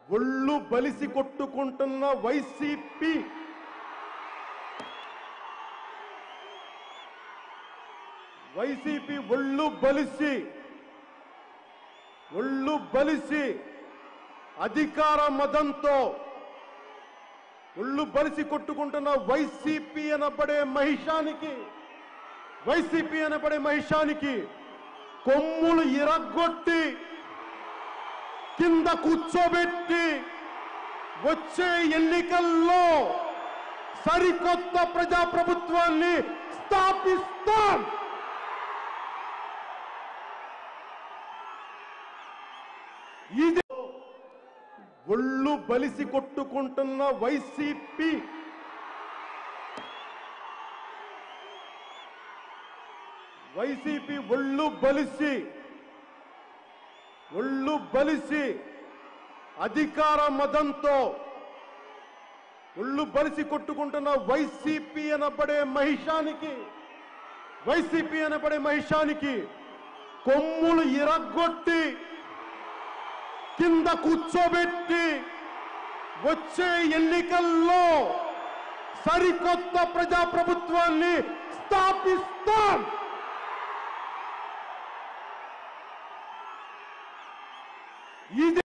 ఒళ్ళు బలిసి కొట్టుకుంటున్న YCP YCP ఒళ్ళు బలిసి ఒళ్ళు బలిసి అధికార మదంతో ఒళ్ళు బలిసి కొట్టుకుంటున్న వైసీపీ అనబడే మహిషానికి వైసీపీ అనబడే మహిషానికి కొమ్ములు ఇరగొట్టి కింద కూర్చోబెట్టి వచ్చే ఎన్నికల్లో సరికొత్త ప్రజాప్రభుత్వాన్ని స్థాపిస్తాం ఇది ఒళ్ళు బలిసి కొట్టుకుంటున్న వైసీపీ వైసీపీ ఒళ్ళు బలిసి ఒళ్ళు బలిసి అధికార మదంతో ఒళ్ళు బలిసి కొట్టుకుంటున్న వైసీపీ అనబడే మహిషానికి వైసీపీ అనబడే మహిషానికి కొమ్ములు ఇరగొట్టి కింద కూర్చోబెట్టి వచ్చే ఎన్నికల్లో సరికొత్త ప్రజాప్రభుత్వాన్ని స్థాపిస్తాం ఇది